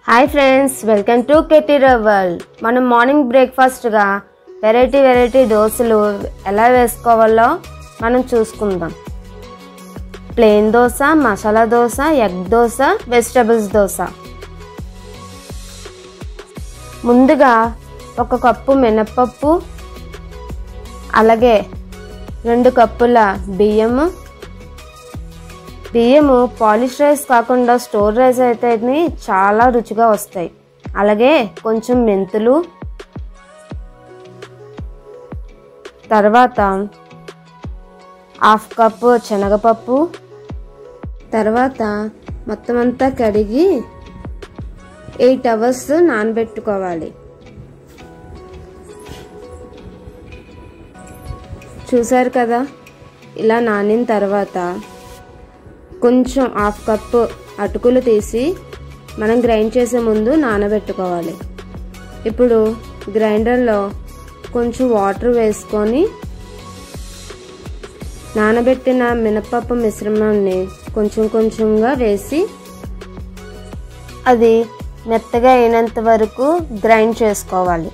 hi friends welcome to కెటీరా world మనం morning బ్రేక్ఫాస్ట్గా వెరైటీ వెరైటీ దోశలు ఎలా వేసుకోవాలో మనం చూసుకుందాం plain dosa masala dosa egg dosa vegetables dosa ముందుగా ఒక కప్పు మినప్పప్పు అలాగే రెండు కప్పుల బియ్యము బియ్యము పాలిష్ రైస్ కాకుండా స్టోర్ రైస్ అయితే చాలా రుచిగా వస్తాయి అలాగే కొంచెం మెంతులు తర్వాత హాఫ్ కప్పు శనగపప్పు తర్వాత మొత్తం అంతా కడిగి ఎయిట్ అవర్స్ నానబెట్టుకోవాలి చూసారు కదా ఇలా నానిన తర్వాత కొంచెం హాఫ్ కప్పు అటుకులు తీసి మనం గ్రైండ్ చేసే ముందు నానబెట్టుకోవాలి ఇప్పుడు గ్రైండర్లో కొంచెం వాటర్ వేసుకొని నానబెట్టిన మినపప్పు మిశ్రమాన్ని కొంచెం కొంచెంగా వేసి అది మెత్తగా అయినంత వరకు గ్రైండ్ చేసుకోవాలి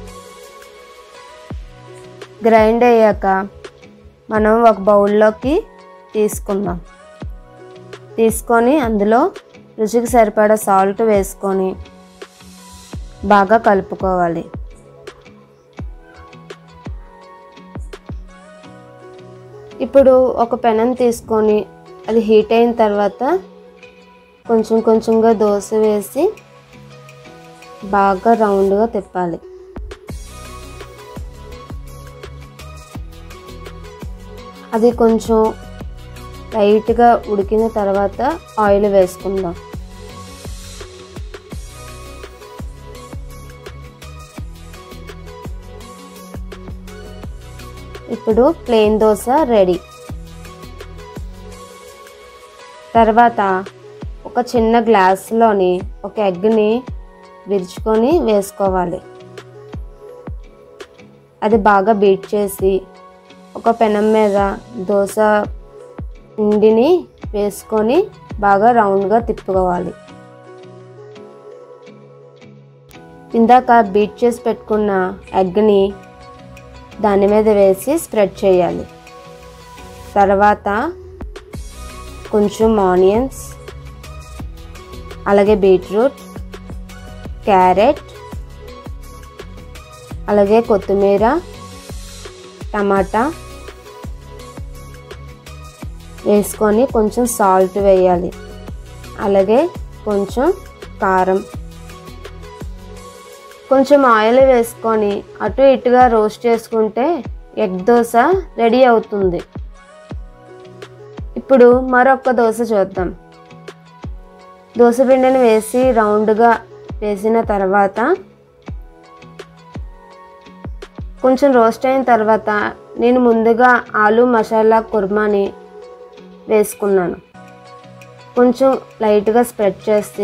గ్రైండ్ అయ్యాక మనం ఒక బౌల్లోకి తీసుకుందాం తీసుకొని అందులో రుచికి సరిపడా సాల్ట్ వేసుకొని బాగా కలుపుకోవాలి ఇప్పుడు ఒక పెనం తీసుకొని అది హీట్ అయిన తర్వాత కొంచెం కొంచెంగా దోశ వేసి బాగా రౌండ్గా తిప్పాలి అది కొంచెం లైట్గా ఉడికిన తర్వాత ఆయిల్ వేసుకుందాం ఇప్పుడు ప్లెయిన్ దోశ రెడీ తర్వాత ఒక చిన్న గ్లాస్లోని ఒక ఎగ్ని విరుచుకొని వేసుకోవాలి అది బాగా బీట్ చేసి ఒక పెనం మీద దోశ పిండిని వేసుకొని బాగా రౌండ్గా తిప్పుకోవాలి ఇందాక బీట్ చేసి పెట్టుకున్న ఎగ్ని దాని మీద వేసి స్ప్రెడ్ చేయాలి తర్వాత కొంచెం ఆనియన్స్ అలాగే బీట్రూట్ క్యారెట్ అలాగే కొత్తిమీర టమాటా వేసుకొని కొంచెం సాల్ట్ వేయాలి అలాగే కొంచెం కారం కొంచెం ఆయిల్ వేసుకొని అటు ఇటుగా రోస్ట్ చేసుకుంటే ఎగ్ దోశ రెడీ అవుతుంది ఇప్పుడు మరొక దోశ చూద్దాం దోశ పిండిని వేసి రౌండ్గా వేసిన తర్వాత కొంచెం రోస్ట్ అయిన తర్వాత నేను ముందుగా ఆలు మసాలా కుర్మాని వేసుకున్నాను కొంచెం లైట్గా స్ప్రెడ్ చేసి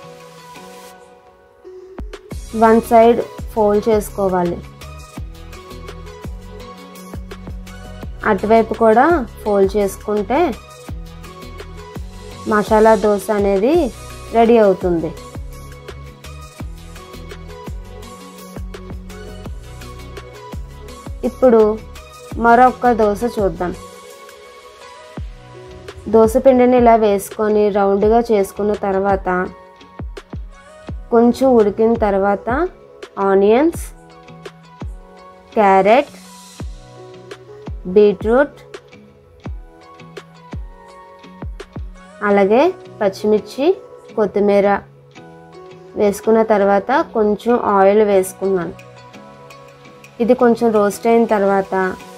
వన్ సైడ్ ఫోల్డ్ చేసుకోవాలి అటువైపు కూడా ఫోల్డ్ చేసుకుంటే మసాలా దోశ అనేది రెడీ అవుతుంది ఇప్పుడు మరొక దోశ చూద్దాం దోశ పిండిని ఇలా వేసుకొని రౌండ్గా చేసుకున్న తర్వాత కొంచెం ఉడికిన తర్వాత ఆనియన్స్ క్యారెట్ బీట్రూట్ అలాగే పచ్చిమిర్చి కొత్తిమీర వేసుకున్న తర్వాత కొంచెం ఆయిల్ వేసుకున్నాను ఇది కొంచెం రోస్ట్ అయిన తర్వాత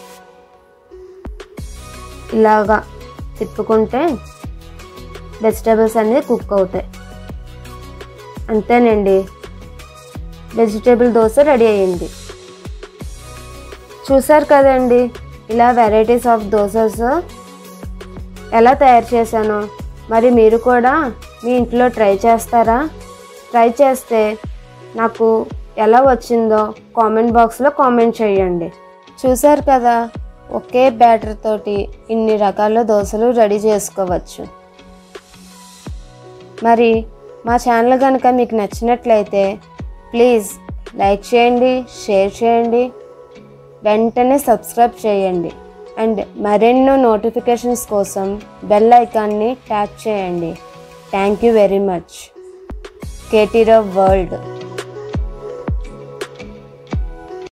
ఇలాగా తిప్పుకుంటే వెజిటేబుల్స్ అన్నీ కుక్ అవుతాయి అంతేనండి వెజిటేబుల్ దోశ రెడీ అయ్యింది చూసారు కదండి ఇలా వెరైటీస్ ఆఫ్ దోసెస్ ఎలా తయారు చేశానో మరి మీరు కూడా మీ ఇంట్లో ట్రై చేస్తారా ట్రై చేస్తే నాకు ఎలా వచ్చిందో కామెంట్ బాక్స్లో కామెంట్ చేయండి చూసారు కదా ఒకే బ్యాటర్ తోటి ఇన్ని రకాల దోశలు రెడీ చేసుకోవచ్చు మరి మా ఛానల్ కనుక మీకు నచ్చినట్లయితే ప్లీజ్ లైక్ చేయండి షేర్ చేయండి వెంటనే సబ్స్క్రైబ్ చేయండి అండ్ మరెన్నో నోటిఫికేషన్స్ కోసం బెల్ ఐకాన్ని ట్యాప్ చేయండి థ్యాంక్ యూ వెరీ మచ్ కేటీరావ్ వరల్డ్